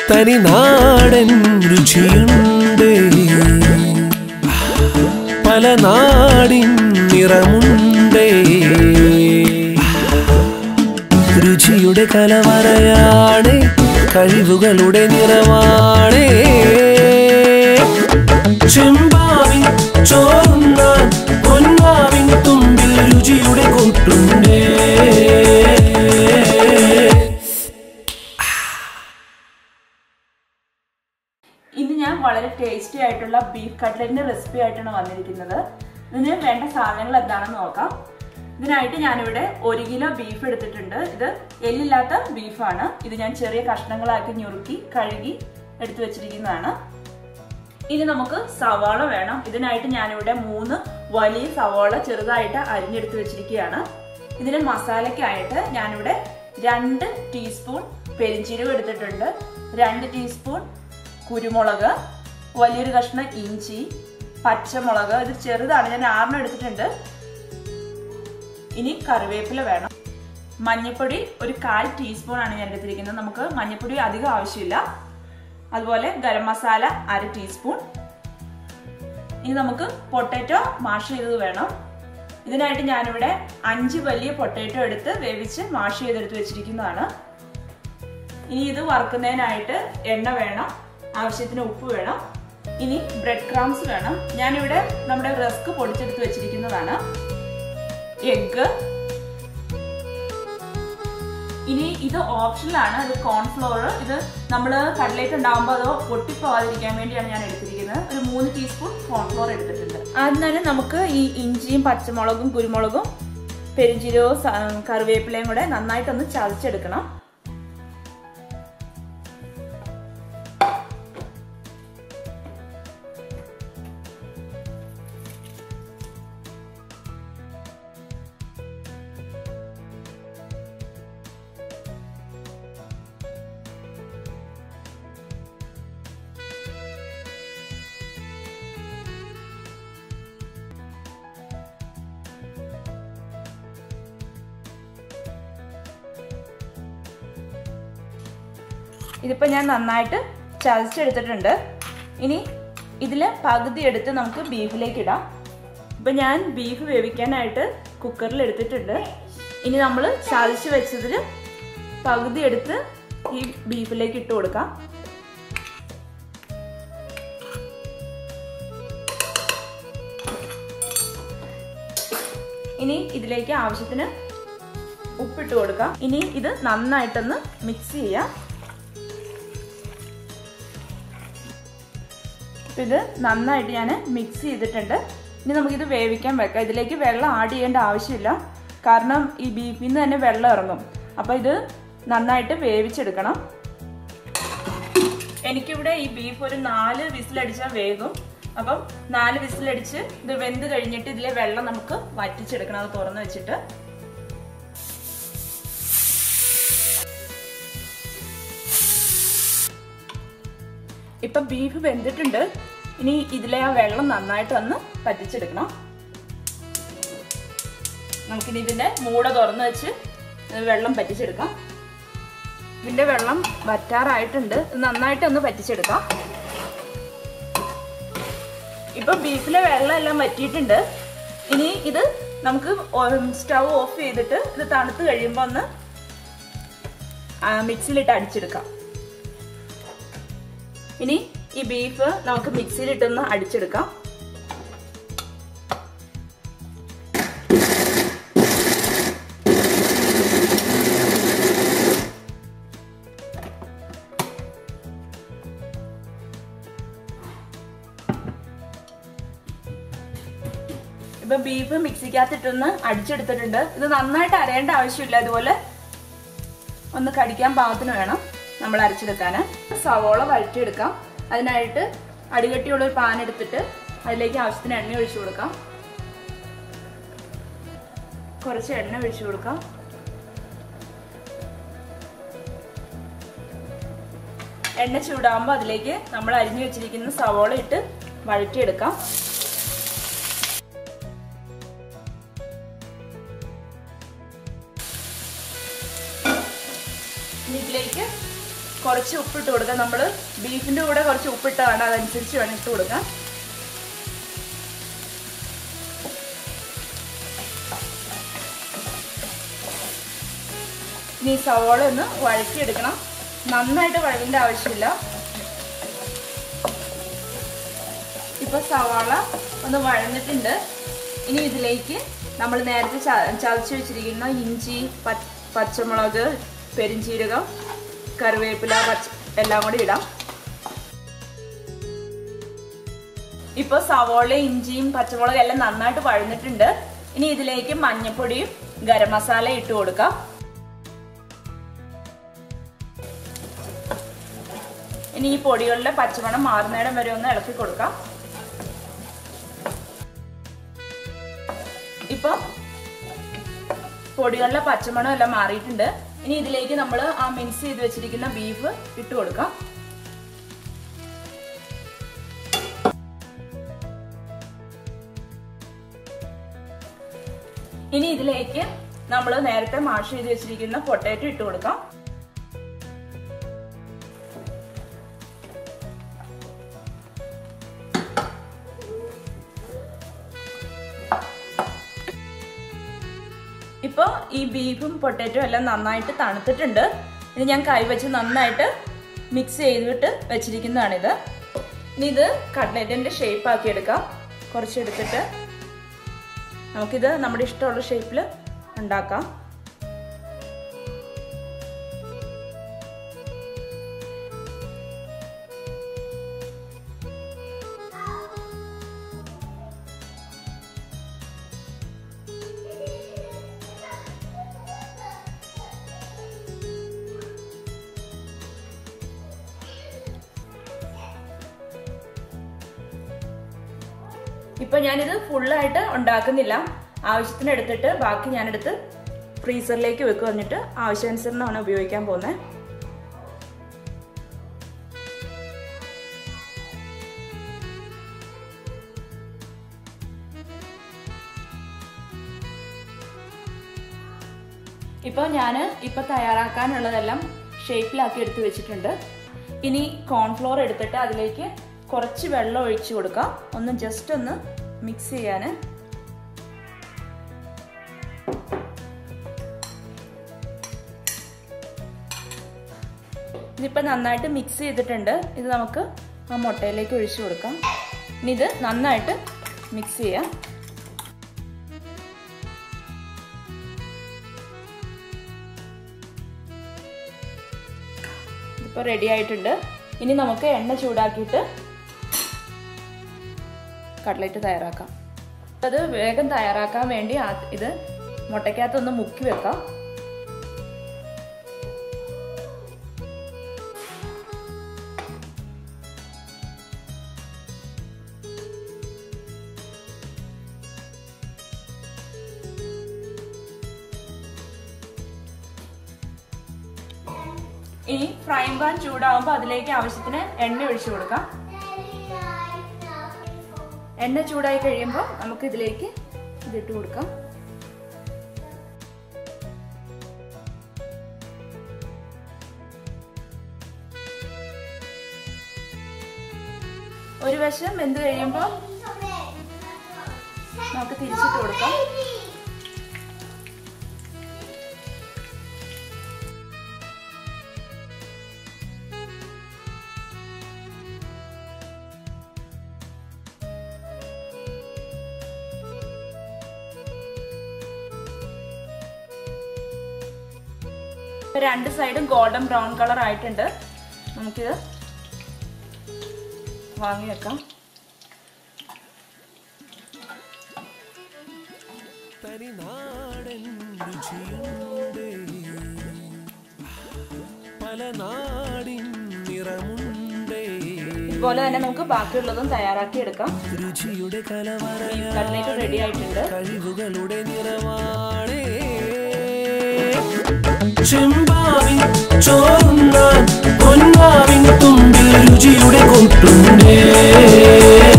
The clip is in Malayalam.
തനി നാടൻ രുചിയുണ്ട് പല നാടിൻ നിറമുണ്ട് രുചിയുടെ കലവറയാണ് കഴിവുകളുടെ നിറമാണ് ചെമ്പാവിൻ ചോറുണ്ണാൻ പൊന്നാവിൻ തുമ്പിൽ രുചിയുടെ കൊട്ടുണ്ട് ഇന്ന് ഞാൻ വളരെ ടേസ്റ്റി ആയിട്ടുള്ള ബീഫ് കട്ട്ലറ്റിന്റെ റെസിപ്പി ആയിട്ടാണ് വന്നിരിക്കുന്നത് ഇതിന് വേണ്ട സാധനങ്ങൾ എന്താണെന്ന് നോക്കാം ഇതിനായിട്ട് ഞാനിവിടെ ഒരു കിലോ ബീഫ് എടുത്തിട്ടുണ്ട് ഇത് എല്ലില്ലാത്ത ബീഫാണ് ഇത് ഞാൻ ചെറിയ കഷ്ണങ്ങളാക്കി ഞുറുക്കി കഴുകി എടുത്തു വെച്ചിരിക്കുന്നതാണ് ഇനി നമുക്ക് സവാള വേണം ഇതിനായിട്ട് ഞാനിവിടെ മൂന്ന് വലിയ സവാള ചെറുതായിട്ട് അരിഞ്ഞെടുത്ത് വെച്ചിരിക്കുകയാണ് ഇതിന് മസാലയ്ക്കായിട്ട് ഞാനിവിടെ രണ്ട് ടീസ്പൂൺ പെരിഞ്ചീരകം എടുത്തിട്ടുണ്ട് രണ്ട് ടീസ്പൂൺ കുരുമുളക് വലിയൊരു കഷ്ണം ഇഞ്ചി പച്ചമുളക് ഇത് ചെറുതാണ് ഞാൻ ആറിന് എടുത്തിട്ടുണ്ട് ഇനി കറിവേപ്പില വേണം മഞ്ഞൾപ്പൊടി ഒരു കാൽ ടീസ്പൂൺ ആണ് ഞാൻ എടുത്തിരിക്കുന്നത് നമുക്ക് മഞ്ഞൾപ്പൊടി അധികം ആവശ്യമില്ല അതുപോലെ ഗരം മസാല അര ടീസ്പൂൺ ഇനി നമുക്ക് പൊട്ടാറ്റോ മാഷ് ചെയ്തത് വേണം ഇതിനായിട്ട് ഞാനിവിടെ അഞ്ച് വലിയ പൊട്ടാറ്റോ എടുത്ത് വേവിച്ച് മാഷ് ചെയ്തെടുത്ത് വെച്ചിരിക്കുന്നതാണ് ഇനി ഇത് വറുക്കുന്നതിനായിട്ട് എണ്ണ വേണം ആവശ്യത്തിന് ഉപ്പ് വേണം ഇനി ബ്രെഡ് ക്രാംസ് വേണം ഞാനിവിടെ നമ്മുടെ റസ്ക് പൊടിച്ചെടുത്ത് വെച്ചിരിക്കുന്നതാണ് എഗ്ഗ് ഇനി ഇത് ഓപ്ഷനിലാണ് ഇത് കോൺഫ്ലോർ ഇത് നമ്മൾ കടലേറ്റ് ഉണ്ടാകുമ്പോൾ അത് പൊട്ടിപ്പോവാതിരിക്കാൻ വേണ്ടിയാണ് ഞാൻ എടുത്തിരിക്കുന്നത് ഒരു മൂന്ന് ടീസ്പൂൺ കോൺഫ്ലോർ എടുത്തിട്ടുണ്ട് ആദ്യം തന്നെ നമുക്ക് ഈ ഇഞ്ചിയും പച്ചമുളകും കുരുമുളകും പെരിഞ്ചീരവും സ- കറിവേപ്പിലയും കൂടെ നന്നായിട്ടൊന്ന് ചതച്ചെടുക്കണം ഇതിപ്പോൾ ഞാൻ നന്നായിട്ട് ചതച്ചെടുത്തിട്ടുണ്ട് ഇനി ഇതിൽ പകുതി എടുത്ത് നമുക്ക് ബീഫിലേക്ക് ഇടാം ഇപ്പം ഞാൻ ബീഫ് വേവിക്കാനായിട്ട് കുക്കറിൽ എടുത്തിട്ടുണ്ട് ഇനി നമ്മൾ ചതച്ച് വെച്ചതിൽ പകുതി എടുത്ത് ഈ ബീഫിലേക്ക് ഇട്ട് കൊടുക്കാം ഇനി ഇതിലേക്ക് ആവശ്യത്തിന് ഉപ്പിട്ട് കൊടുക്കാം ഇനി ഇത് നന്നായിട്ടൊന്ന് മിക്സ് ചെയ്യാം ഇപ്പം ഇത് നന്നായിട്ട് ഞാൻ മിക്സ് ചെയ്തിട്ടുണ്ട് ഇനി നമുക്കിത് വേവിക്കാൻ വെക്കാം ഇതിലേക്ക് വെള്ളം ആഡ് ചെയ്യേണ്ട ആവശ്യമില്ല കാരണം ഈ ബീഫിൽ നിന്ന് തന്നെ വെള്ളം ഇറങ്ങും അപ്പോൾ ഇത് നന്നായിട്ട് വേവിച്ചെടുക്കണം എനിക്കിവിടെ ഈ ബീഫ് ഒരു നാല് വിസിലടിച്ചാൽ വേകും അപ്പം നാല് വിസിലടിച്ച് ഇത് വെന്ത് കഴിഞ്ഞിട്ട് ഇതിലെ വെള്ളം നമുക്ക് വറ്റിച്ചെടുക്കണം അത് തുറന്ന് വെച്ചിട്ട് ഇപ്പം ബീഫ് വെന്തിട്ടുണ്ട് ഇനി ഇതിലെ ആ വെള്ളം നന്നായിട്ട് ഒന്ന് പറ്റിച്ചെടുക്കണം നമുക്കിനി ഇതിന്റെ മൂട തുറന്ന് വെച്ച് വെള്ളം പറ്റിച്ചെടുക്കാം ഇതിന്റെ വെള്ളം വറ്റാറായിട്ടുണ്ട് ഇത് നന്നായിട്ട് ഒന്ന് പറ്റിച്ചെടുക്കാം ഇപ്പൊ ബീഫിലെ വെള്ളം എല്ലാം വറ്റിയിട്ടുണ്ട് ഇനി ഇത് നമുക്ക് സ്റ്റൗ ഓഫ് ചെയ്തിട്ട് ഇത് തണുത്ത് കഴിയുമ്പോൾ ഒന്ന് മിക്സിയിലിട്ട് അടിച്ചെടുക്കാം ഇനി ഈ ബീഫ് നമുക്ക് മിക്സിയിലിട്ടൊന്ന് അടിച്ചെടുക്കാം ഇപ്പൊ ബീഫ് മിക്സിക്കകത്തിട്ടൊന്ന് അടിച്ചെടുത്തിട്ടുണ്ട് ഇത് നന്നായിട്ട് അരയേണ്ട ആവശ്യമില്ല അതുപോലെ ഒന്ന് കടിക്കാൻ പാകത്തിന് വേണം നമ്മൾ അരച്ചെടുക്കാൻ സവോള വഴറ്റിയെടുക്കാം അതിനായിട്ട് അടികട്ടിയുള്ള ഒരു പാൻ എടുത്തിട്ട് അതിലേക്ക് ആവശ്യത്തിന് എണ്ണ ഒഴിച്ചു കൊടുക്കാം കുറച്ച് എണ്ണ ഒഴിച്ചു കൊടുക്കാം എണ്ണ ചൂടാകുമ്പോൾ അതിലേക്ക് നമ്മൾ അരിഞ്ഞു വെച്ചിരിക്കുന്ന സവോള ഇട്ട് വഴറ്റിയെടുക്കാം ഇനി ഇതിലേക്ക് കുറച്ച് ഉപ്പിട്ട് കൊടുക്കാം നമ്മൾ ബീഫിൻ്റെ കൂടെ കുറച്ച് ഉപ്പിട്ടാണ് അതനുസരിച്ച് വേണം ഇട്ട് കൊടുക്കാം ഇനി സവോള ഒന്ന് വഴറ്റിയെടുക്കണം നന്നായിട്ട് വഴകേണ്ട ആവശ്യമില്ല ഇപ്പൊ സവാള ഒന്ന് വഴന്നിട്ടുണ്ട് ഇനി ഇതിലേക്ക് നമ്മൾ നേരത്തെ ച- ചതച്ച് വെച്ചിരിക്കുന്ന ഇഞ്ചി പച്ച പച്ചമുളക് പെരിഞ്ചീരകം കറിവേപ്പില പച്ച എല്ലാം കൂടി ഇടാം ഇപ്പൊ സവോള ഇഞ്ചിയും പച്ചമുളകും എല്ലാം നന്നായിട്ട് വഴന്നിട്ടുണ്ട് ഇനി ഇതിലേക്ക് മഞ്ഞൾപ്പൊടിയും ഗരം മസാല ഇട്ട് കൊടുക്കാം ഇനി ഈ പൊടികളിലെ പച്ചമണം മാറുന്നിടം വരെ ഒന്ന് ഇളക്കി കൊടുക്കാം ഇപ്പൊ പൊടികളിലെ പച്ചമണം എല്ലാം മാറിയിട്ടുണ്ട് ഇനി ഇതിലേക്ക് നമ്മൾ ആ മിക്സ് ചെയ്ത് വെച്ചിരിക്കുന്ന ബീഫ് ഇട്ട് കൊടുക്കാം ഇനി ഇതിലേക്ക് നമ്മൾ നേരത്തെ മാഷ് ചെയ്ത് വെച്ചിരിക്കുന്ന പൊട്ടാറ്റോ ഇട്ട് കൊടുക്കാം ഇപ്പോൾ ഈ ബീഫും പൊട്ടാറ്റോ എല്ലാം നന്നായിട്ട് തണുത്തിട്ടുണ്ട് ഇത് ഞാൻ കൈവച്ച് നന്നായിട്ട് മിക്സ് ചെയ്തിട്ട് വെച്ചിരിക്കുന്നതാണിത് ഇനി ഇത് കട്ട്ലറ്റിൻ്റെ ഷേപ്പ് ആക്കി എടുക്കാം കുറച്ചെടുത്തിട്ട് നമുക്കിത് നമ്മുടെ ഇഷ്ടമുള്ള ഷേപ്പിൽ ഉണ്ടാക്കാം ഇപ്പൊ ഞാനിത് ഫുള്ളായിട്ട് ഉണ്ടാക്കുന്നില്ല ആവശ്യത്തിന് എടുത്തിട്ട് ബാക്കി ഞാനെടുത്ത് ഫ്രീസറിലേക്ക് വെക്കുക എന്നിട്ട് ആവശ്യാനുസരണമാണ് ഉപയോഗിക്കാൻ പോകുന്നത് ഇപ്പോൾ ഞാൻ ഇപ്പോൾ തയ്യാറാക്കാനുള്ളതെല്ലാം ഷേപ്പിലാക്കി എടുത്ത് വെച്ചിട്ടുണ്ട് ഇനി കോൺഫ്ലോർ എടുത്തിട്ട് അതിലേക്ക് കുറച്ച് വെള്ളം ഒഴിച്ചു കൊടുക്കാം ഒന്ന് ജസ്റ്റ് ഒന്ന് മിക്സ് ചെയ്യാൻ ഇതിപ്പോൾ നന്നായിട്ട് മിക്സ് ചെയ്തിട്ടുണ്ട് ഇത് നമുക്ക് ആ മുട്ടയിലേക്ക് ഒഴിച്ചു കൊടുക്കാം ഇനി ഇത് നന്നായിട്ട് മിക്സ് ചെയ്യാം ഇപ്പോൾ റെഡി ആയിട്ടുണ്ട് ഇനി നമുക്ക് എണ്ണ ചൂടാക്കിയിട്ട് കട്ട്ലറ്റ് തയ്യാറാക്കാം അത് വേഗം തയ്യാറാക്കാൻ വേണ്ടി ആ- ഇത് മുട്ടയ്ക്കകത്തൊന്ന് മുക്കി വെക്കാം ഇനി ഫ്രൈ പാൻ ചൂടാവുമ്പോൾ അതിലേക്ക് ആവശ്യത്തിന് എണ്ണ ഒഴിച്ചു കൊടുക്കാം എണ്ണ ചൂടായി കഴിയുമ്പോൾ നമുക്ക് ഇതിലേക്ക് ഇതിട്ട് കൊടുക്കാം ഒരു വശം വെന്ത് കഴിയുമ്പോൾ നമുക്ക് തിരിച്ചിട്ട് കൊടുക്കാം ഇപ്പൊ രണ്ട് സൈഡും ഗോൾഡൻ ബ്രൗൺ കളർ ആയിട്ടുണ്ട് നമുക്കിത് വാങ്ങി വെക്കാം തനിനാടൻ രുചിയുണ്ട് പല നാടിൻ നിറമുണ്ട് ഇതുപോലെ തന്നെ നമുക്ക് ബാക്കിയുള്ളതും തയ്യാറാക്കി എടുക്കാം രുചിയുടെ കലവറ കട്ട്ലേറ്റ് റെഡി ആയിട്ടുണ്ട് കഴിവുകളുടെ നിറവാണേ ചെമ്പാവിൻ ചോറുന്നാൻ പൊന്നാവിൻ തുമ്പിൽ രുചിയുടെ കൊട്ടുണ്ടേ